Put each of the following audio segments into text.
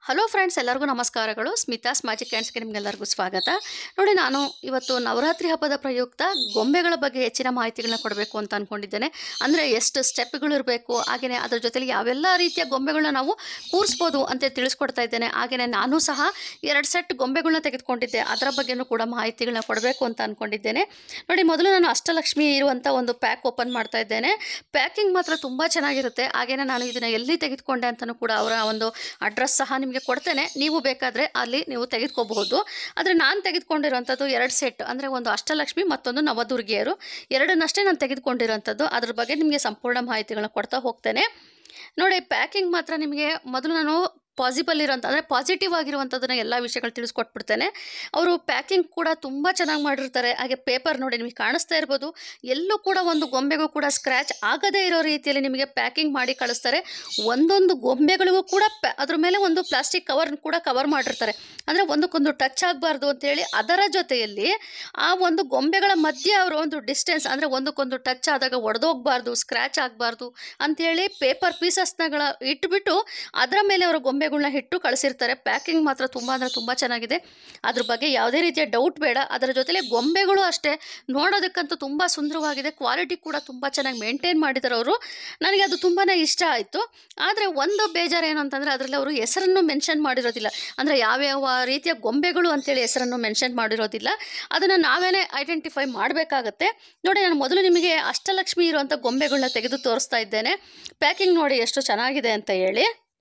hello friends ಎಲ್ಲರಿಗೂ ನಮಸ್ಕಾರಗಳು Smitha's magic ಕ್ಯಾಂಡ್ಸ್ಗೆ ನಿಮಗೆಲ್ಲರಿಗೂ ಸ್ವಾಗತ ನೋಡಿ ನಾನು ಇವತ್ತು ನವರಾತ್ರಿ ಹಬ್ಬದ ಪ್ರಯುಕ್ತ ಗೊಂಬೆಗಳ ಬಗ್ಗೆ ಹೆಚ್ಚಿನ ಮಾಹಿತಿಗಳನ್ನ ಕೊಡಬೇಕು ಅಂತ ಅಂದ್ಕೊಂಡಿದ್ದೇನೆ ಅಂದರೆ ಎಷ್ಟು ಸ್ಟೆಪ್ಗಳು ಇರಬೇಕು ಹಾಗೆಯೇ ಅದ್ರ ಜೊತೆಲಿ ಯಾವೆಲ್ಲ ರೀತಿಯ ಗೊಂಬೆಗಳನ್ನ ನಾವು ಕೂರಿಸ್ಬೋದು ಅಂತ ತಿಳಿಸ್ಕೊಡ್ತಾ ಇದ್ದೇನೆ ಹಾಗೆಯೇ ನಾನು ಸಹ ಎರಡು ಸೆಟ್ ಗೊಂಬೆಗಳನ್ನ ತೆಗೆದುಕೊಂಡಿದ್ದೆ ಅದರ ಬಗ್ಗೆನೂ ಕೂಡ ಮಾಹಿತಿಗಳನ್ನ ಕೊಡಬೇಕು ಅಂತ ಅಂದ್ಕೊಂಡಿದ್ದೇನೆ ನೋಡಿ ಮೊದಲು ನಾನು ಅಷ್ಟಲಕ್ಷ್ಮಿ ಇರುವಂಥ ಒಂದು ಪ್ಯಾಕ್ ಓಪನ್ ಮಾಡ್ತಾ ಇದ್ದೇನೆ ಪ್ಯಾಕಿಂಗ್ ಮಾತ್ರ ತುಂಬ ಚೆನ್ನಾಗಿರುತ್ತೆ ಹಾಗೆಯೇ ನಾನು ಇದನ್ನು ಎಲ್ಲಿ ತೆಗೆದುಕೊಂಡೆ ಅಂತಲೂ ಕೂಡ ಅವರ ಒಂದು ಅಡ್ರೆಸ್ ಸಹ ನಿಮಗೆ ಕೊಡ್ತೇನೆ ನೀವು ಬೇಕಾದರೆ ಅಲ್ಲಿ ನೀವು ತೆಗೆದುಕೋಬಹುದು ಆದರೆ ನಾನು ತೆಗೆದುಕೊಂಡಿರೋಂಥದ್ದು ಎರಡು ಸೆಟ್ ಅಂದರೆ ಒಂದು ಅಷ್ಟಲಕ್ಷ್ಮಿ ಮತ್ತೊಂದು ನವದುರ್ಗಿಯರು ಎರಡನ್ನಷ್ಟೇ ನಾನು ತೆಗೆದುಕೊಂಡಿರೋಂಥದ್ದು ಅದ್ರ ಬಗ್ಗೆ ನಿಮಗೆ ಸಂಪೂರ್ಣ ಮಾಹಿತಿಗಳನ್ನ ಕೊಡ್ತಾ ಹೋಗ್ತೇನೆ ನೋಡಿ ಪ್ಯಾಕಿಂಗ್ ಮಾತ್ರ ನಿಮಗೆ ಮೊದಲು ನಾನು ಪಾಸಿಬಲ್ ಇರೋಂಥ ಅಂದರೆ ಪಾಸಿಟಿವ್ ಆಗಿರುವಂಥದ್ದನ್ನ ಎಲ್ಲ ವಿಷಯಗಳು ತಿಳಿಸ್ಕೊಟ್ಬಿಡ್ತೇನೆ ಅವರು ಪ್ಯಾಕಿಂಗ್ ಕೂಡ ತುಂಬ ಚೆನ್ನಾಗಿ ಮಾಡಿರ್ತಾರೆ ಹಾಗೆ ಪೇಪರ್ ನೋಡಿ ನಿಮಗೆ ಕಾಣಿಸ್ತಾ ಇರ್ಬೋದು ಎಲ್ಲೂ ಕೂಡ ಒಂದು ಗೊಂಬೆಗೂ ಕೂಡ ಸ್ಕ್ರ್ಯಾಚ್ ಆಗದೇ ಇರೋ ರೀತಿಯಲ್ಲಿ ನಿಮಗೆ ಪ್ಯಾಕಿಂಗ್ ಮಾಡಿ ಕಳಿಸ್ತಾರೆ ಒಂದೊಂದು ಗೊಂಬೆಗಳಿಗೂ ಕೂಡ ಪ್ಯಾ ಅದ್ರ ಮೇಲೆ ಒಂದು ಪ್ಲಾಸ್ಟಿಕ್ ಕವರ್ ಕೂಡ ಕವರ್ ಮಾಡಿರ್ತಾರೆ ಅಂದರೆ ಒಂದಕ್ಕೊಂದು ಟಚ್ ಆಗಬಾರ್ದು ಅಂತೇಳಿ ಅದರ ಜೊತೆಯಲ್ಲಿ ಆ ಒಂದು ಗೊಂಬೆಗಳ ಮಧ್ಯೆ ಅವರು ಒಂದು ಡಿಸ್ಟೆನ್ಸ್ ಅಂದರೆ ಒಂದಕ್ಕೊಂದು ಟಚ್ ಆದಾಗ ಒಡೆದೋಗ್ಬಾರ್ದು ಸ್ಕ್ರ್ಯಾಚ್ ಆಗಬಾರ್ದು ಅಂಥೇಳಿ ಪೇಪರ್ ಪೀಸಸ್ನಗಳ ಇಟ್ಬಿಟ್ಟು ಅದರ ಮೇಲೆ ಅವರು ಗೊಂಬೆಗಳನ್ನ ಇಟ್ಟು ಕಳಿಸಿರ್ತಾರೆ ಪ್ಯಾಕಿಂಗ್ ಮಾತ್ರ ತುಂಬ ಅಂದರೆ ತುಂಬ ಚೆನ್ನಾಗಿದೆ ಅದ್ರ ಬಗ್ಗೆ ಯಾವುದೇ ರೀತಿಯ ಡೌಟ್ ಬೇಡ ಅದರ ಜೊತೆಲೆ ಗೊಂಬೆಗಳು ಅಷ್ಟೇ ನೋಡೋದಕ್ಕಂತೂ ತುಂಬ ಸುಂದರವಾಗಿದೆ ಕ್ವಾಲಿಟಿ ಕೂಡ ತುಂಬ ಚೆನ್ನಾಗಿ ಮೇಂಟೈನ್ ಮಾಡಿದ್ದಾರೆ ಅವರು ನನಗೆ ಅದು ತುಂಬಾ ಇಷ್ಟ ಆಯಿತು ಆದರೆ ಒಂದು ಬೇಜಾರು ಏನು ಅಂತಂದರೆ ಅದರಲ್ಲಿ ಅವರು ಹೆಸರನ್ನು ಮೆನ್ಷನ್ ಮಾಡಿರೋದಿಲ್ಲ ಅಂದರೆ ಯಾವ್ಯಾವ ರೀತಿಯ ಗೊಂಬೆಗಳು ಅಂತೇಳಿ ಹೆಸರನ್ನು ಮೆನ್ಷನ್ ಮಾಡಿರೋದಿಲ್ಲ ಅದನ್ನು ನಾವೇನೇ ಐಡೆಂಟಿಫೈ ಮಾಡಬೇಕಾಗತ್ತೆ ನೋಡಿ ನಾನು ಮೊದಲು ನಿಮಗೆ ಅಷ್ಟಲಕ್ಷ್ಮಿ ಇರುವಂಥ ಗೊಂಬೆಗಳನ್ನ ತೆಗೆದು ತೋರಿಸ್ತಾ ಇದ್ದೇನೆ ಪ್ಯಾಕಿಂಗ್ ನೋಡಿ ಎಷ್ಟು ಚೆನ್ನಾಗಿದೆ ಅಂತ ಹೇಳಿ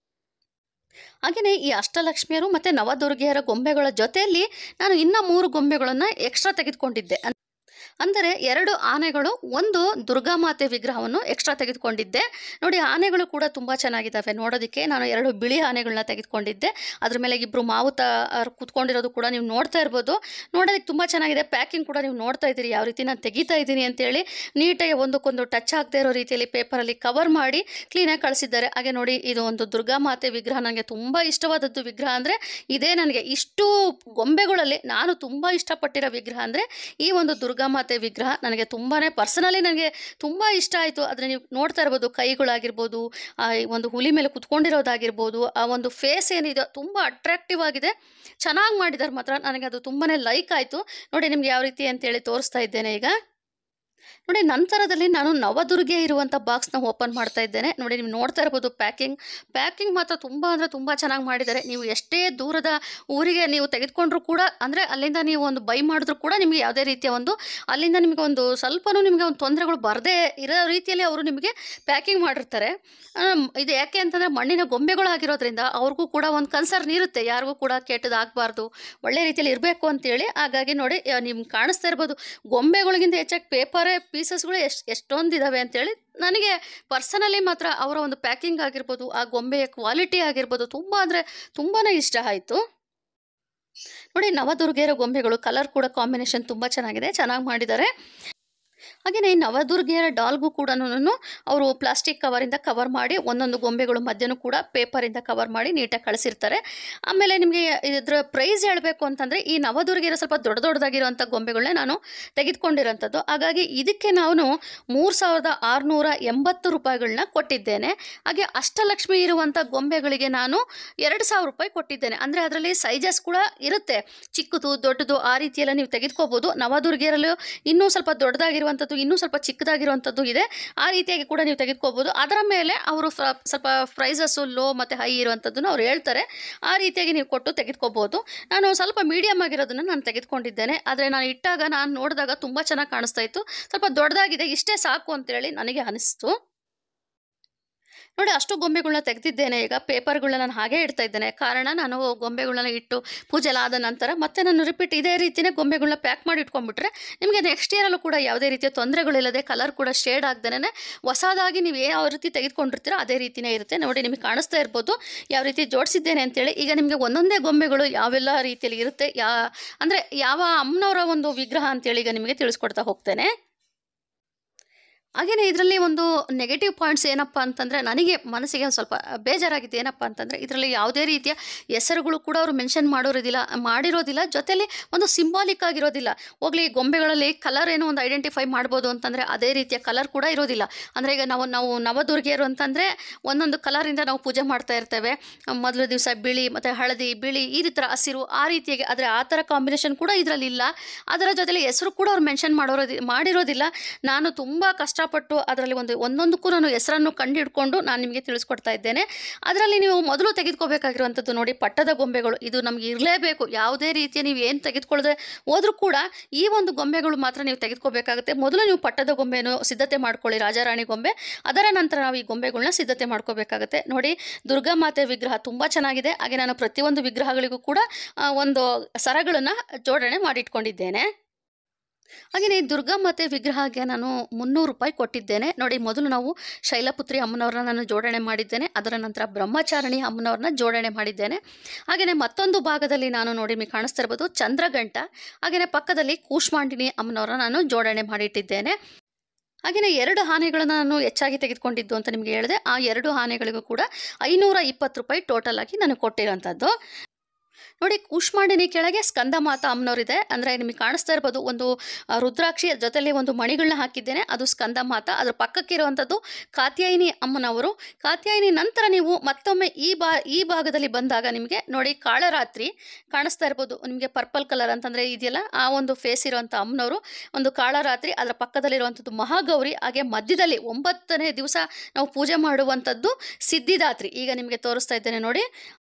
ಹಾಗೆಯೇ ಈ ಅಷ್ಟಲಕ್ಷ್ಮಿಯರು ಮತ್ತು ನವದುರ್ಗಿಯರ ಗೊಂಬೆಗಳ ಜೊತೆಯಲ್ಲಿ ನಾನು ಇನ್ನೂ ಮೂರು ಗೊಂಬೆಗಳನ್ನು ಎಕ್ಸ್ಟ್ರಾ ತೆಗೆದುಕೊಂಡಿದ್ದೆ ಅನ್- ಅಂದರೆ ಎರಡು ಆನೆಗಳು ಒಂದು ದುರ್ಗಾಮಾತೆ ವಿಗ್ರಹವನ್ನು ಎಕ್ಸ್ಟ್ರಾ ತೆಗೆದುಕೊಂಡಿದ್ದೆ ನೋಡಿ ಆನೆಗಳು ಕೂಡ ತುಂಬ ಚೆನ್ನಾಗಿದ್ದಾವೆ ನೋಡೋದಕ್ಕೆ ನಾನು ಎರಡು ಬಿಳಿ ಆನೆಗಳನ್ನ ತೆಗೆದುಕೊಂಡಿದ್ದೆ ಅದ್ರ ಮೇಲೆ ಇಬ್ಬರು ಮಾವುತ ಅವ್ರು ಕೂತ್ಕೊಂಡಿರೋದು ಕೂಡ ನೀವು ನೋಡ್ತಾ ಇರ್ಬೋದು ನೋಡೋದಕ್ಕೆ ತುಂಬ ಚೆನ್ನಾಗಿದೆ ಪ್ಯಾಕಿಂಗ್ ಕೂಡ ನೀವು ನೋಡ್ತಾ ಇದ್ದೀರಿ ಯಾವ ರೀತಿ ನಾನು ತೆಗಿತಾ ಇದ್ದೀನಿ ಅಂತೇಳಿ ನೀಟಾಗಿ ಒಂದಕ್ಕೊಂದು ಟಚ್ ಆಗದೆ ಇರೋ ರೀತಿಯಲ್ಲಿ ಪೇಪರಲ್ಲಿ ಕವರ್ ಮಾಡಿ ಕ್ಲೀನಾಗಿ ಕಳಿಸಿದ್ದಾರೆ ಹಾಗೆ ನೋಡಿ ಇದು ಒಂದು ದುರ್ಗಾಮಾತೆ ವಿಗ್ರಹ ನನಗೆ ತುಂಬ ಇಷ್ಟವಾದದ್ದು ವಿಗ್ರಹ ಅಂದರೆ ಇದೇ ನನಗೆ ಇಷ್ಟು ಗೊಂಬೆಗಳಲ್ಲಿ ನಾನು ತುಂಬ ಇಷ್ಟಪಟ್ಟಿರೋ ವಿಗ್ರಹ ಅಂದರೆ ಈ ಒಂದು ದುರ್ಗಾಮಾತೆ ವಿಗ್ರಹ ನನಗೆ ತುಂಬಾ ಪರ್ಸನಲಿ ನನಗೆ ತುಂಬ ಇಷ್ಟ ಆಯಿತು ಆದರೆ ನೀವು ನೋಡ್ತಾ ಇರ್ಬೋದು ಕೈಗಳಾಗಿರ್ಬೋದು ಆ ಈ ಒಂದು ಹುಲಿ ಮೇಲೆ ಕುತ್ಕೊಂಡಿರೋದಾಗಿರ್ಬೋದು ಆ ಒಂದು ಫೇಸ್ ಏನಿದೆ ತುಂಬ ಅಟ್ರಾಕ್ಟಿವ್ ಆಗಿದೆ ಚೆನ್ನಾಗಿ ಮಾಡಿದ್ದಾರೆ ಮಾತ್ರ ನನಗೆ ಅದು ತುಂಬಾ ಲೈಕ್ ಆಯಿತು ನೋಡಿ ನಿಮ್ಗೆ ಯಾವ ರೀತಿ ಅಂತೇಳಿ ತೋರಿಸ್ತಾ ಇದ್ದೇನೆ ಈಗ ನೋಡಿ ನಂತರದಲ್ಲಿ ನಾನು ನವದುರ್ಗೆ ಇರುವಂಥ ಬಾಕ್ಸ್ನ ಓಪನ್ ಮಾಡ್ತಾ ಇದ್ದೇನೆ ನೋಡಿ ನೀವು ನೋಡ್ತಾ ಇರ್ಬೋದು ಪ್ಯಾಕಿಂಗ್ ಪ್ಯಾಕಿಂಗ್ ಮಾತ್ರ ತುಂಬ ಅಂದರೆ ತುಂಬ ಚೆನ್ನಾಗಿ ಮಾಡಿದ್ದಾರೆ ನೀವು ಎಷ್ಟೇ ದೂರದ ಊರಿಗೆ ನೀವು ತೆಗೆದುಕೊಂಡ್ರು ಕೂಡ ಅಂದರೆ ಅಲ್ಲಿಂದ ನೀವು ಒಂದು ಬೈ ಮಾಡಿದ್ರು ಕೂಡ ನಿಮಗೆ ಯಾವುದೇ ರೀತಿಯ ಒಂದು ಅಲ್ಲಿಂದ ನಿಮಗೆ ಒಂದು ಸ್ವಲ್ಪನೂ ನಿಮಗೆ ಒಂದು ತೊಂದರೆಗಳು ಬರದೇ ಇರೋ ರೀತಿಯಲ್ಲಿ ಅವರು ನಿಮಗೆ ಪ್ಯಾಕಿಂಗ್ ಮಾಡಿರ್ತಾರೆ ಆಮ್, ಇದು ಯಾಕೆ ಅಂತಂದರೆ ಮಣ್ಣಿನ ಗೊಂಬೆಗಳು ಆಗಿರೋದ್ರಿಂದ ಅವ್ರಿಗೂ ಕೂಡ ಒಂದು ಕನ್ಸರ್ನ್ ಇರುತ್ತೆ ಯಾರಿಗೂ ಕೂಡ ಕೆಟ್ಟದಾಗಬಾರ್ದು ಒಳ್ಳೆ ರೀತಿಯಲ್ಲಿ ಇರಬೇಕು ಅಂತೇಳಿ ಹಾಗಾಗಿ ನೋಡಿ ನಿಮ್ಗೆ ಕಾಣಿಸ್ತಾ ಇರ್ಬೋದು ಗೊಂಬೆಗಳಿಗಿಂತ ಹೆಚ್ಚಾಗಿ ಪೇಪರೇ ಪೀಸಸ್ಗಳು ಎಷ್ಟು ಎಷ್ಟೊಂದು ಇದ್ದಾವೆ ಅಂತೇಳಿ ನನಗೆ ಪರ್ಸನಲಿ ಮಾತ್ರ ಅವರ ಒಂದು ಪ್ಯಾಕಿಂಗ್ ಆಗಿರ್ಬೋದು ಆ ಗೊಂಬೆಯ ಕ್ವಾಲಿಟಿ ಆಗಿರ್ಬೋದು ತುಂಬ ಅಂದರೆ ತುಂಬಾ ಇಷ್ಟ ಆಯಿತು ನೋಡಿ ನವದುರ್ಗೆಯರ ಗೊಂಬೆಗಳು ಕಲರ್ ಕೂಡ ಕಾಂಬಿನೇಷನ್ ತುಂಬ ಚೆನ್ನಾಗಿದೆ ಚೆನ್ನಾಗಿ ಮಾಡಿದ್ದಾರೆ ಹಾಗೆಯೇ ಈ ನವದುರ್ಗೆಯರ ಡಾಲ್ಗೂ ಕೂಡ ಅವರು ಪ್ಲಾಸ್ಟಿಕ್ ಕವರಿಂದ ಕವರ್ ಮಾಡಿ ಒಂದೊಂದು ಗೊಂಬೆಗಳು ಮಧ್ಯನೂ ಕೂಡ ಪೇಪರಿಂದ ಕವರ್ ಮಾಡಿ ನೀಟಾಗಿ ಕಳಿಸಿರ್ತಾರೆ ಆಮೇಲೆ ನಿಮಗೆ ಇದ್ರ ಪ್ರೈಸ್ ಹೇಳಬೇಕು ಅಂತಂದರೆ ಈ ನವದುರ್ಗೆಯರ ಸ್ವಲ್ಪ ದೊಡ್ಡ ದೊಡ್ಡದಾಗಿರುವಂಥ ಗೊಂಬೆಗಳನ್ನೇ ನಾನು ತೆಗೆದುಕೊಂಡಿರೋಂಥದ್ದು ಹಾಗಾಗಿ ಇದಕ್ಕೆ ನಾನು ಮೂರು ಸಾವಿರದ ಆರುನೂರ ಎಂಬತ್ತು ರೂಪಾಯಿಗಳನ್ನ ಕೊಟ್ಟಿದ್ದೇನೆ ಹಾಗೆ ಅಷ್ಟಲಕ್ಷ್ಮಿ ಇರುವಂಥ ಗೊಂಬೆಗಳಿಗೆ ನಾನು ಎರಡು ಸಾವಿರ ರೂಪಾಯಿ ಕೊಟ್ಟಿದ್ದೇನೆ ಅಂದರೆ ಅದರಲ್ಲಿ ಸೈಜಸ್ ಕೂಡ ಇರುತ್ತೆ ಚಿಕ್ಕದು ದೊಡ್ಡದು ಆ ರೀತಿಯೆಲ್ಲ ನೀವು ತೆಗೆದುಕೋಬೋದು ನವದುರ್ಗೆಯರಲ್ಲೂ ಇನ್ನೂ ಸ್ವಲ್ಪ ದೊಡ್ಡದಾಗಿರುವಂಥದ್ದು ಇನ್ನೂ ಸ್ವಲ್ಪ ಚಿಕ್ಕದಾಗಿರುವಂಥದ್ದು ಇದೆ ಆ ರೀತಿಯಾಗಿ ಕೂಡ ನೀವು ತೆಗೆದುಕೋಬೋದು ಅದರ ಮೇಲೆ ಅವರು ಸ್ವಲ್ಪ ಪ್ರೈಸಸ್ಸು ಲೋ ಮತ್ತು ಹೈ ಇರುವಂಥದ್ದನ್ನು ಅವ್ರು ಹೇಳ್ತಾರೆ ಆ ರೀತಿಯಾಗಿ ನೀವು ಕೊಟ್ಟು ತೆಗೆದುಕೋಬೋದು ನಾನು ಸ್ವಲ್ಪ ಮೀಡಿಯಮ್ ಆಗಿರೋದನ್ನು ನಾನು ತೆಗೆದುಕೊಂಡಿದ್ದೇನೆ ಆದರೆ ನಾನು ಇಟ್ಟಾಗ ನಾನು ನೋಡಿದಾಗ ತುಂಬ ಚೆನ್ನಾಗಿ ಕಾಣಿಸ್ತಾ ಇತ್ತು ಸ್ವಲ್ಪ ದೊಡ್ಡದಾಗಿದೆ ಇಷ್ಟೇ ಸಾಕು ಅಂತೇಳಿ ನನಗೆ ಅನಿಸ್ತು ನೋಡಿ ಅಷ್ಟು ಗೊಂಬೆಗಳನ್ನ ತೆಗೆದಿದ್ದೇನೆ ಈಗ ಪೇಪರ್ಗಳನ್ನ ನಾನು ಹಾಗೆ ಇಡ್ತಾ ಇದ್ದೇನೆ ಕಾರಣ ನಾನು ಗೊಂಬೆಗಳನ್ನ ಇಟ್ಟು ಪೂಜೆ ಎಲ್ಲ ಆದ ನಂತರ ಮತ್ತೆ ನಾನು ರಿಪೀಟ್ ಇದೇ ರೀತಿಯೇ ಗೊಂಬೆಗಳನ್ನ ಪ್ಯಾಕ್ ಮಾಡಿ ಇಟ್ಕೊಂಡ್ಬಿಟ್ರೆ ನಿಮಗೆ ನೆಕ್ಸ್ಟ್ ಇಯರಲ್ಲೂ ಕೂಡ ಯಾವುದೇ ರೀತಿಯ ತೊಂದರೆಗಳಿಲ್ಲದೆ ಕಲರ್ ಕೂಡ ಶೇಡ್ ಆಗ್ದೇ ಹೊಸದಾಗಿ ನೀವು ಯಾವ ರೀತಿ ತೆಗೆದುಕೊಂಡಿರ್ತೀರೋ ಅದೇ ರೀತಿಯೇ ಇರುತ್ತೆ ನೋಡಿ ನಿಮಗೆ ಕಾಣಿಸ್ತಾ ಇರ್ಬೋದು ಯಾವ ರೀತಿ ಜೋಡಿಸಿದ್ದೇನೆ ಅಂತೇಳಿ ಈಗ ನಿಮಗೆ ಒಂದೊಂದೇ ಗೊಂಬೆಗಳು ಯಾವೆಲ್ಲ ರೀತಿಯಲ್ಲಿ ಇರುತ್ತೆ ಯಾ ಅಂದರೆ ಯಾವ ಅಮ್ಮನವರ ಒಂದು ವಿಗ್ರಹ ಅಂತೇಳಿ ಈಗ ನಿಮಗೆ ತಿಳಿಸ್ಕೊಡ್ತಾ ಹೋಗ್ತೇನೆ ಹಾಗೆಯೇ ಇದರಲ್ಲಿ ಒಂದು ನೆಗೆಟಿವ್ ಪಾಯಿಂಟ್ಸ್ ಏನಪ್ಪ ಅಂತಂದರೆ ನನಗೆ ಮನಸ್ಸಿಗೆ ಒಂದು ಸ್ವಲ್ಪ ಬೇಜಾರಾಗಿದ್ದು ಏನಪ್ಪ ಅಂತಂದರೆ ಇದರಲ್ಲಿ ಯಾವುದೇ ರೀತಿಯ ಹೆಸರುಗಳು ಕೂಡ ಅವರು ಮೆನ್ಷನ್ ಮಾಡೋದಿಲ್ಲ ಮಾಡಿರೋದಿಲ್ಲ ಜೊತೆಲಿ ಒಂದು ಸಿಂಬಾಲಿಕ್ ಆಗಿರೋದಿಲ್ಲ ಹೋಗ್ಲಿ ಗೊಂಬೆಗಳಲ್ಲಿ ಕಲರ್ ಏನೋ ಒಂದು ಐಡೆಂಟಿಫೈ ಮಾಡ್ಬೋದು ಅಂತಂದರೆ ಅದೇ ರೀತಿಯ ಕಲರ್ ಕೂಡ ಇರೋದಿಲ್ಲ ಅಂದರೆ ಈಗ ನಾವು ನಾವು ನವದುರ್ಗಿಯರು ಅಂತಂದರೆ ಒಂದೊಂದು ಕಲರಿಂದ ನಾವು ಪೂಜೆ ಮಾಡ್ತಾ ಇರ್ತೇವೆ ಮೊದಲ ದಿವಸ ಬಿಳಿ ಮತ್ತು ಹಳದಿ ಬಿಳಿ ಈ ಥರ ಹಸಿರು ಆ ರೀತಿಯಾಗಿ ಆದರೆ ಆ ಥರ ಕಾಂಬಿನೇಷನ್ ಕೂಡ ಇದರಲ್ಲಿ ಇಲ್ಲ ಅದರ ಜೊತೆಲಿ ಹೆಸರು ಕೂಡ ಅವ್ರು ಮೆನ್ಷನ್ ಮಾಡೋರೋದಿ ಮಾಡಿರೋದಿಲ್ಲ ನಾನು ತುಂಬ ಕಷ್ಟಪಟ್ಟು ಅದರಲ್ಲಿ ಒಂದು ಒಂದೊಂದಕ್ಕೂ ನಾನು ಹೆಸರನ್ನು ಕಂಡುಹಿಡ್ಕೊಂಡು ನಾನು ನಿಮಗೆ ತಿಳಿಸ್ಕೊಡ್ತಾ ಇದ್ದೇನೆ ಅದರಲ್ಲಿ ನೀವು ಮೊದಲು ತೆಗೆದುಕೋಬೇಕಾಗಿರುವಂಥದ್ದು ನೋಡಿ ಪಟ್ಟದ ಗೊಂಬೆಗಳು ಇದು ನಮಗೆ ಇರಲೇಬೇಕು ಯಾವುದೇ ರೀತಿಯ ನೀವು ಏನು ತೆಗೆದುಕೊಳ್ಳದೆ ಹೋದ್ರೂ ಕೂಡ ಈ ಒಂದು ಗೊಂಬೆಗಳು ಮಾತ್ರ ನೀವು ತೆಗೆದುಕೋಬೇಕಾಗುತ್ತೆ ಮೊದಲು ನೀವು ಪಟ್ಟದ ಗೊಂಬೆಯನ್ನು ಸಿದ್ಧತೆ ಮಾಡ್ಕೊಳ್ಳಿ ರಾಜಾರಾಣಿ ಗೊಂಬೆ ಅದರ ನಂತರ ನಾವು ಈ ಗೊಂಬೆಗಳನ್ನ ಸಿದ್ಧತೆ ಮಾಡ್ಕೋಬೇಕಾಗುತ್ತೆ ನೋಡಿ ದುರ್ಗಾ ಮಾತೆ ವಿಗ್ರಹ ತುಂಬ ಚೆನ್ನಾಗಿದೆ ಹಾಗೆ ನಾನು ಪ್ರತಿಯೊಂದು ವಿಗ್ರಹಗಳಿಗೂ ಕೂಡ ಆ, ಒಂದು ಸರಗಳನ್ನು ಜೋಡಣೆ ಮಾಡಿಟ್ಕೊಂಡಿದ್ದೇನೆ ಹಾಗೆಯೇ ದುರ್ಗಾ ಮಾತೆ ವಿಗ್ರಹಕ್ಕೆ ನಾನು ಮುನ್ನೂರು ರೂಪಾಯಿ ಕೊಟ್ಟಿದ್ದೇನೆ ನೋಡಿ ಮೊದಲು ನಾವು ಶೈಲಪುತ್ರಿ ಅಮ್ಮನವ್ರನ್ನ ನಾನು ಜೋಡಣೆ ಮಾಡಿದ್ದೇನೆ ಅದರ ನಂತರ ಬ್ರಹ್ಮಚಾರಿಣಿ ಅಮ್ಮನವ್ರನ್ನ ಜೋಡಣೆ ಮಾಡಿದ್ದೇನೆ ಹಾಗೆಯೇ ಮತ್ತೊಂದು ಭಾಗದಲ್ಲಿ ನಾನು ನೋಡಿ ನಿಮಗೆ ಕಾಣಿಸ್ತಾ ಇರ್ಬೋದು ಚಂದ್ರಗಂಟ ಹಾಗೆಯೇ ಪಕ್ಕದಲ್ಲಿ ಕೂಷ್ಮಾಂಡಿನಿ ಅಮ್ಮನವ್ರನ್ನ ನಾನು ಜೋಡಣೆ ಮಾಡಿಟ್ಟಿದ್ದೇನೆ ಹಾಗೆಯೇ ಎರಡು ಆನೆಗಳನ್ನು ನಾನು ಹೆಚ್ಚಾಗಿ ತೆಗೆದುಕೊಂಡಿದ್ದು ಅಂತ ನಿಮಗೆ ಹೇಳಿದೆ ಆ ಎರಡು ಆನೆಗಳಿಗೂ ಕೂಡ ಐನೂರ ಇಪ್ಪತ್ತು ರೂಪಾಯಿ ಟೋಟಲ್ ಆಗಿ ನಾನು ಕೊಟ್ಟಿರೋಂಥದ್ದು ನೋಡಿ ಕೂಷ್ಮಾಂಡಿನಿ ಕೆಳಗೆ ಸ್ಕಂದ ಮಾತಾ ಅಮ್ಮನವರಿದೆ ಅಂದರೆ ನಿಮಗೆ ಕಾಣಿಸ್ತಾ ಇರ್ಬೋದು ಒಂದು ಆ, ರುದ್ರಾಕ್ಷಿ ಜೊತೆಲಿ ಒಂದು ಮಣಿಗಳನ್ನ ಹಾಕಿದ್ದೇನೆ ಅದು ಸ್ಕಂದ ಮಾತಾ ಅದ್ರ ಪಕ್ಕಕ್ಕೆ ಇರುವಂಥದ್ದು ಕಾತ್ಯಾಯಿನಿ ಅಮ್ಮನವರು ಕಾತ್ಯಾಯಿನಿ ನಂತರ ನೀವು ಮತ್ತೊಮ್ಮೆ ಈ ಬಾ ಈ ಭಾಗದಲ್ಲಿ ಬಂದಾಗ ನಿಮಗೆ ನೋಡಿ ಕಾಳರಾತ್ರಿ ಕಾಣಿಸ್ತಾ ಇರ್ಬೋದು ನಿಮಗೆ ಪರ್ಪಲ್ ಕಲರ್ ಅಂತಂದರೆ ಇದೆಯಲ್ಲ ಆ ಒಂದು ಫೇಸ್ ಇರುವಂಥ ಅಮ್ಮನವರು ಒಂದು ಕಾಳರಾತ್ರಿ ಅದರ ಪಕ್ಕದಲ್ಲಿರುವಂಥದ್ದು ಮಹಾಗೌರಿ ಹಾಗೆ ಮಧ್ಯದಲ್ಲಿ ಒಂಬತ್ತನೇ ದಿವಸ ನಾವು ಪೂಜೆ ಮಾಡುವಂಥದ್ದು ಸಿದ್ಧಿದಾತ್ರಿ ಈಗ ನಿಮಗೆ ತೋರಿಸ್ತಾ ಇದ್ದೇನೆ ನೋಡಿ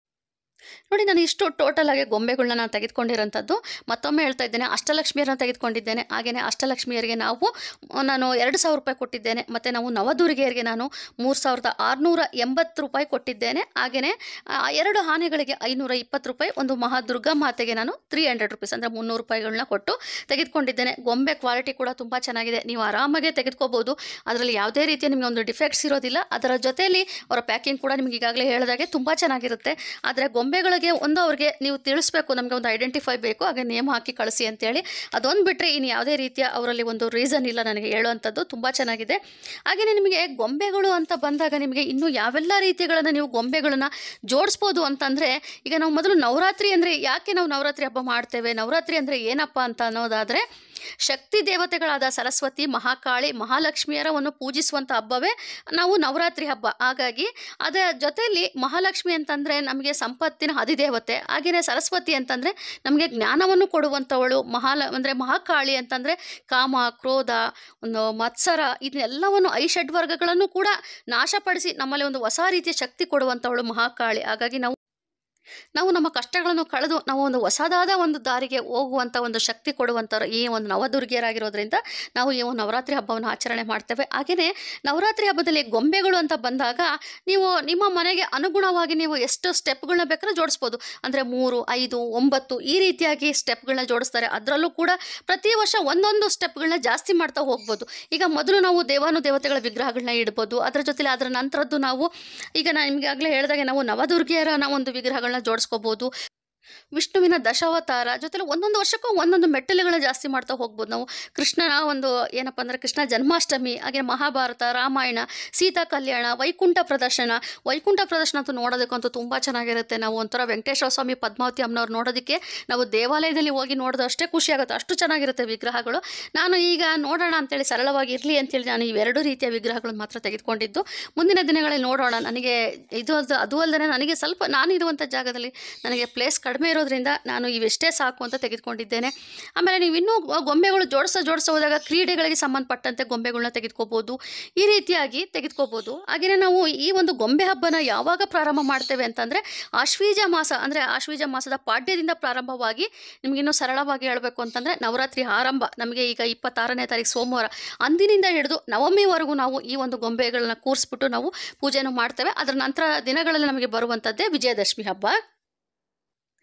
ನೋಡಿ ನಾನು ಇಷ್ಟು ಟೋಟಲ್ ಆಗಿ ಗೊಂಬೆಗಳನ್ನ ನಾನು ತೆಗೆದುಕೊಂಡಿರೋಂಥದ್ದು ಮತ್ತೊಮ್ಮೆ ಹೇಳ್ತಾ ಇದ್ದೇನೆ ಅಷ್ಟಲಕ್ಷ್ಮಿಯರನ್ನ ತೆಗೆದುಕೊಂಡಿದ್ದೇನೆ ಹಾಗೆಯೇ ಅಷ್ಟಲಕ್ಷ್ಮಿಯರಿಗೆ ನಾವು ನಾನು ಎರಡು ಸಾವಿರ ರೂಪಾಯಿ ಕೊಟ್ಟಿದ್ದೇನೆ ಮತ್ತು ನಾವು ನವದುರ್ಗಿಯರಿಗೆ ನಾನು ಮೂರು ಸಾವಿರದ ಆರುನೂರ ಎಂಬತ್ತು ರೂಪಾಯಿ ಕೊಟ್ಟಿದ್ದೇನೆ ಹಾಗೆಯೇ ಆ, ಎರಡು ಆನೆಗಳಿಗೆ ಐನೂರ ಇಪ್ಪತ್ತು ರೂಪಾಯಿ ಒಂದು ಮಹಾದುರ್ಗಾ ಮಾತೆಗೆ ನಾನು ತ್ರೀ ಹಂಡ್ರೆಡ್ ರುಪೀಸ್ ಅಂದರೆ ಮುನ್ನೂರು ರೂಪಾಯಿಗಳನ್ನ ಕೊಟ್ಟು ತೆಗೆದುಕೊಂಡಿದ್ದೇನೆ ಗೊಂಬೆ ಕ್ವಾಲಿಟಿ ಕೂಡ ತುಂಬ ಚೆನ್ನಾಗಿದೆ ನೀವು ಆರಾಮಾಗೆ ತೆಗೆದುಕೋಬೋದು ಅದರಲ್ಲಿ ಯಾವುದೇ ರೀತಿಯ ನಿಮಗೆ ಒಂದು ಡಿಫೆಕ್ಟ್ಸ್ ಇರೋದಿಲ್ಲ ಅದರ ಜೊತೆಯಲ್ಲಿ ಅವರ ಪ್ಯಾಕಿಂಗ್ ಕೂಡ ನಿಮಗೆ ಈಗಾಗಲೇ ಹೇಳಿದಾಗೆ ತುಂಬ ಚೆನ್ನಾಗಿರುತ್ತೆ ಆದರೆ ಗೊಂಬೆಗಳಿಗೆ ಒಂದು ಅವ್ರಿಗೆ ನೀವು ತಿಳಿಸ್ಬೇಕು ನಮಗೆ ಒಂದು ಐಡೆಂಟಿಫೈ ಬೇಕು ಹಾಗೆ ನೇಮ್ ಹಾಕಿ ಕಳಿಸಿ ಅಂತೇಳಿ ಅದೊಂದು ಬಿಟ್ಟರೆ ಇನ್ನು ಯಾವುದೇ ರೀತಿಯ ಅವರಲ್ಲಿ ಒಂದು ರೀಸನ್ ಇಲ್ಲ ನನಗೆ ಹೇಳುವಂಥದ್ದು ತುಂಬ ಚೆನ್ನಾಗಿದೆ ಹಾಗೆಯೇ ನಿಮಗೆ ಗೊಂಬೆಗಳು ಅಂತ ಬಂದಾಗ ನಿಮಗೆ ಇನ್ನೂ ಯಾವೆಲ್ಲ ರೀತಿಗಳನ್ನು ನೀವು ಗೊಂಬೆಗಳನ್ನು ಜೋಡಿಸ್ಬೋದು ಅಂತಂದರೆ ಈಗ ನಾವು ಮೊದಲು ನವರಾತ್ರಿ ಅಂದರೆ ಯಾಕೆ ನಾವು ನವರಾತ್ರಿ ಹಬ್ಬ ಮಾಡ್ತೇವೆ ನವರಾತ್ರಿ ಅಂದರೆ ಏನಪ್ಪ ಅಂತ ಅನ್ನೋದಾದರೆ ಶಕ್ತಿ ದೇವತೆಗಳಾದ ಸರಸ್ವತಿ ಮಹಾಕಾಳಿ ಮಹಾಲಕ್ಷ್ಮಿಯರವನ್ನು ಪೂಜಿಸುವಂಥ ಹಬ್ಬವೇ ನಾವು ನವರಾತ್ರಿ ಹಬ್ಬ ಹಾಗಾಗಿ ಅದರ ಜೊತೆಯಲ್ಲಿ ಮಹಾಲಕ್ಷ್ಮಿ ಅಂತಂದರೆ ನಮಗೆ ಸಂಪತ್ತಿನ ಅಧಿದೇವತೆ ಹಾಗೆಯೇ ಸರಸ್ವತಿ ಅಂತಂದರೆ ನಮಗೆ ಜ್ಞಾನವನ್ನು ಕೊಡುವಂಥವಳು ಮಹಾಲ ಅಂದರೆ ಮಹಾಕಾಳಿ ಅಂತಂದರೆ ಕಾಮ ಕ್ರೋಧ ಒಂದು ಮತ್ಸರ ಇದನ್ನೆಲ್ಲವನ್ನು ಐಷಡ್ವರ್ಗಗಳನ್ನು ಕೂಡ ನಾಶಪಡಿಸಿ ನಮ್ಮಲ್ಲಿ ಒಂದು ಹೊಸ ರೀತಿಯ ಶಕ್ತಿ ಕೊಡುವಂಥವಳು ಮಹಾಕಾಳಿ ಹಾಗಾಗಿ ನಾವು ನಾವು ನಮ್ಮ ಕಷ್ಟಗಳನ್ನು ಕಳೆದು ನಾವು ಒಂದು ಹೊಸದಾದ ಒಂದು ದಾರಿಗೆ ಹೋಗುವಂಥ ಒಂದು ಶಕ್ತಿ ಕೊಡುವಂಥವ್ರು ಈ ಒಂದು ನವದುರ್ಗಿಯರಾಗಿರೋದ್ರಿಂದ ನಾವು ಈ ಒಂದು ನವರಾತ್ರಿ ಹಬ್ಬವನ್ನು ಆಚರಣೆ ಮಾಡ್ತೇವೆ ಹಾಗೆಯೇ ನವರಾತ್ರಿ ಹಬ್ಬದಲ್ಲಿ ಗೊಂಬೆಗಳು ಅಂತ ಬಂದಾಗ ನೀವು ನಿಮ್ಮ ಮನೆಗೆ ಅನುಗುಣವಾಗಿ ನೀವು ಎಷ್ಟು ಸ್ಟೆಪ್ಗಳನ್ನ ಬೇಕಾದ್ರೂ ಜೋಡಿಸ್ಬೋದು ಅಂದರೆ ಮೂರು ಐದು ಒಂಬತ್ತು ಈ ರೀತಿಯಾಗಿ ಸ್ಟೆಪ್ಗಳನ್ನ ಜೋಡಿಸ್ತಾರೆ ಅದರಲ್ಲೂ ಕೂಡ ಪ್ರತಿ ವರ್ಷ ಒಂದೊಂದು ಸ್ಟೆಪ್ಗಳನ್ನ ಜಾಸ್ತಿ ಮಾಡ್ತಾ ಹೋಗ್ಬೋದು ಈಗ ಮೊದಲು ನಾವು ದೇವಾನು ದೇವತೆಗಳ ವಿಗ್ರಹಗಳನ್ನ ಇಡ್ಬೋದು ಅದರ ಜೊತೆಲಿ ಅದರ ನಂತರದ್ದು ನಾವು ಈಗ ನಾನು ನಿಮಗೆ ಆಗಲೇ ಹೇಳಿದಾಗೆ ನಾವು ನವದುರ್ಗಿಯರ ನಾವು ಒಂದು ವಿಗ್ರಹಗಳನ್ನ ಜೋಡಿಸ್ಕೋಬೋದು ವಿಷ್ಣುವಿನ ದಶಾವತಾರ ಜೊತೆಲಿ ಒಂದೊಂದು ವರ್ಷಕ್ಕೂ ಒಂದೊಂದು ಮೆಟ್ಟಲುಗಳನ್ನ ಜಾಸ್ತಿ ಮಾಡ್ತಾ ಹೋಗ್ಬೋದು ನಾವು ಕೃಷ್ಣನ ಒಂದು ಏನಪ್ಪ ಅಂದರೆ ಕೃಷ್ಣ ಜನ್ಮಾಷ್ಟಮಿ ಹಾಗೆ ಮಹಾಭಾರತ ರಾಮಾಯಣ ಸೀತಾ ಕಲ್ಯಾಣ ವೈಕುಂಠ ಪ್ರದರ್ಶನ ವೈಕುಂಠ ಪ್ರದರ್ಶನ ಅಂತೂ ನೋಡೋದಕ್ಕಂತೂ ತುಂಬ ಚೆನ್ನಾಗಿರುತ್ತೆ ನಾವು ಒಂಥರ ವೆಂಕಟೇಶ್ವರ ಸ್ವಾಮಿ ಪದ್ಮಾವತಿ ಅಮ್ಮನವ್ರು ನೋಡೋದಕ್ಕೆ ನಾವು ದೇವಾಲಯದಲ್ಲಿ ಹೋಗಿ ನೋಡಿದಷ್ಟೇ ಖುಷಿ ಆಗುತ್ತೆ ಅಷ್ಟು ಚೆನ್ನಾಗಿರುತ್ತೆ ವಿಗ್ರಹಗಳು ನಾನು ಈಗ ನೋಡೋಣ ಅಂತೇಳಿ ಸರಳವಾಗಿ ಇರಲಿ ಅಂತೇಳಿ ನಾನು ಇವೆರಡು ರೀತಿಯ ವಿಗ್ರಹಗಳನ್ನು ಮಾತ್ರ ತೆಗೆದುಕೊಂಡಿದ್ದು ಮುಂದಿನ ದಿನಗಳಲ್ಲಿ ನೋಡೋಣ ನನಗೆ ಇದು ಅದು ಅದು ಅಲ್ಲದೆ ನನಗೆ ಸ್ವಲ್ಪ ನಾನು ಇರುವಂಥ ಜಾಗದಲ್ಲಿ ನನಗೆ ಪ್ಲೇಸ್ ಕಡಿಮೆ ಇರೋದ್ರಿಂದ ನಾನು ಇವೆಷ್ಟೇ ಸಾಕು ಅಂತ ತೆಗೆದುಕೊಂಡಿದ್ದೇನೆ ಆಮೇಲೆ ನೀವು ಇನ್ನೂ ಗೊ- ಗೊಂಬೆಗಳು ಜೋಡಿಸ ಜೋಡಿಸ ಹೋದಾಗ ಕ್ರೀಡೆಗಳಿಗೆ ಸಂಬಂಧಪಟ್ಟಂತೆ ಗೊಂಬೆಗಳನ್ನ ತೆಗೆದುಕೋಬೋದು ಈ ರೀತಿಯಾಗಿ ತೆಗೆದುಕೋಬೋದು ಹಾಗೆಯೇ ನಾವು ಈ ಒಂದು ಗೊಂಬೆ ಹಬ್ಬನ ಯಾವಾಗ ಪ್ರಾರಂಭ ಮಾಡ್ತೇವೆ ಅಂತಂದರೆ ಆಶ್ವೀಜ ಮಾಸ ಅಂದರೆ ಆಶ್ವೀಜ ಮಾಸದ ಪಾಡ್ಯದಿಂದ ಪ್ರಾರಂಭವಾಗಿ ನಿಮಗಿನ್ನೂ ಸರಳವಾಗಿ ಹೇಳಬೇಕು ಅಂತಂದರೆ ನವರಾತ್ರಿ ಆರಂಭ ನಮಗೆ ಈಗ ಇಪ್ಪತ್ತಾರನೇ ತಾರೀಕು ಸೋಮವಾರ ಅಂದಿನಿಂದ ಹಿಡಿದು ನವಮಿವರೆಗೂ ನಾವು ಈ ಒಂದು ಗೊಂಬೆಗಳನ್ನ ಕೂರಿಸ್ಬಿಟ್ಟು ನಾವು ಪೂಜೆಯನ್ನು ಮಾಡ್ತೇವೆ ಅದರ ನಂತರ ದಿನಗಳಲ್ಲಿ ನಮಗೆ ಬರುವಂಥದ್ದೇ ವಿಜಯದಶಮಿ ಹಬ್ಬ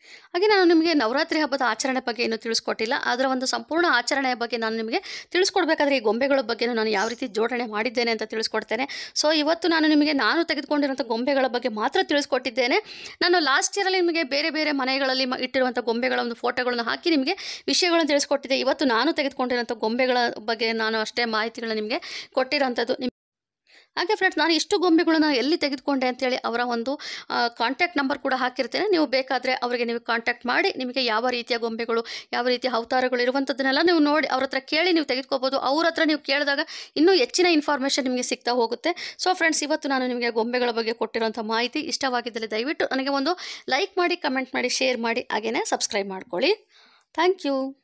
ಹಾಗೆ ನಾನು ನಿಮಗೆ ನವರಾತ್ರಿ ಹಬ್ಬದ ಆಚರಣೆ ಬಗ್ಗೆ ಏನು ತಿಳಿಸ್ಕೊಟ್ಟಿಲ್ಲ ಅದರ ಒಂದು ಸಂಪೂರ್ಣ ಆಚರಣೆಯ ಬಗ್ಗೆ ನಾನು ನಿಮಗೆ ತಿಳಿಸ್ಕೊಡ್ಬೇಕಾದ್ರೆ ಈ ಗೊಂಬೆಗಳ ಬಗ್ಗೆನೂ ನಾನು ಯಾವ ರೀತಿ ಜೋಡಣೆ ಮಾಡಿದ್ದೇನೆ ಅಂತ ತಿಳಿಸ್ಕೊಡ್ತೇನೆ ಸೊ ಇವತ್ತು ನಾನು ನಿಮಗೆ ನಾನು ತೆಗೆದುಕೊಂಡಿರುವಂಥ ಗೊಂಬೆಗಳ ಬಗ್ಗೆ ಮಾತ್ರ ತಿಳಿಸ್ಕೊಟ್ಟಿದ್ದೇನೆ ನಾನು ಲಾಸ್ಟ್ ಇಯರಲ್ಲಿ ನಿಮಗೆ ಬೇರೆ ಬೇರೆ ಮನೆಗಳಲ್ಲಿ ಮ- ಇಟ್ಟಿರುವಂಥ ಗೊಂಬೆಗಳ ಒಂದು ಫೋಟೋಗಳನ್ನು ಹಾಕಿ ನಿಮಗೆ ವಿಷಯಗಳನ್ನು ತಿಳಿಸ್ಕೊಟ್ಟಿದ್ದೆ ಇವತ್ತು ನಾನು ತೆಗೆದುಕೊಂಡಿರುವಂಥ ಗೊಂಬೆಗಳ ಬಗ್ಗೆ ನಾನು ಅಷ್ಟೇ ಮಾಹಿತಿಗಳನ್ನ ನಿಮಗೆ ಕೊಟ್ಟಿರೋಂಥದ್ದು ನಿಮ್ ಹಾಗೆ ಫ್ರೆಂಡ್ಸ್ ನಾನು ಇಷ್ಟು ಗೊಂಬೆಗಳನ್ನ ಎಲ್ಲಿ ತೆಗೆದುಕೊಂಡೆ ಅಂತೇಳಿ ಅವರ ಒಂದು ಕಾಂಟ್ಯಾಕ್ಟ್ ನಂಬರ್ ಕೂಡ ಹಾಕಿರ್ತೇನೆ ನೀವು ಬೇಕಾದರೆ ಅವರಿಗೆ ನೀವು ಕಾಂಟ್ಯಾಕ್ಟ್ ಮಾಡಿ ನಿಮಗೆ ಯಾವ ರೀತಿಯ ಗೊಂಬೆಗಳು ಯಾವ ರೀತಿಯ ಅವತಾರಗಳು ಇರುವಂಥದ್ದನ್ನೆಲ್ಲ ನೀವು ನೋಡಿ ಅವ್ರ ಹತ್ರ ಕೇಳಿ ನೀವು ತೆಗೆದುಕೋಬೋದು ಅವ್ರ ಹತ್ರ ನೀವು ಕೇಳಿದಾಗ ಇನ್ನೂ ಹೆಚ್ಚಿನ ಇನ್ಫಾರ್ಮೇಷನ್ ನಿಮಗೆ ಸಿಗ್ತಾ ಹೋಗುತ್ತೆ ಸೊ ಫ್ರೆಂಡ್ಸ್ ಇವತ್ತು ನಾನು ನಿಮಗೆ ಗೊಂಬೆಗಳ ಬಗ್ಗೆ ಕೊಟ್ಟಿರೋಂಥ ಮಾಹಿತಿ ಇಷ್ಟವಾಗಿದ್ದಲ್ಲಿ ದಯವಿಟ್ಟು ನನಗೆ ಒಂದು ಲೈಕ್ ಮಾಡಿ ಕಮೆಂಟ್ ಮಾಡಿ ಶೇರ್ ಮಾಡಿ ಹಾಗೆಯೇ ಸಬ್ಸ್ಕ್ರೈಬ್ ಮಾಡ್ಕೊಳ್ಳಿ ಥ್ಯಾಂಕ್ ಯು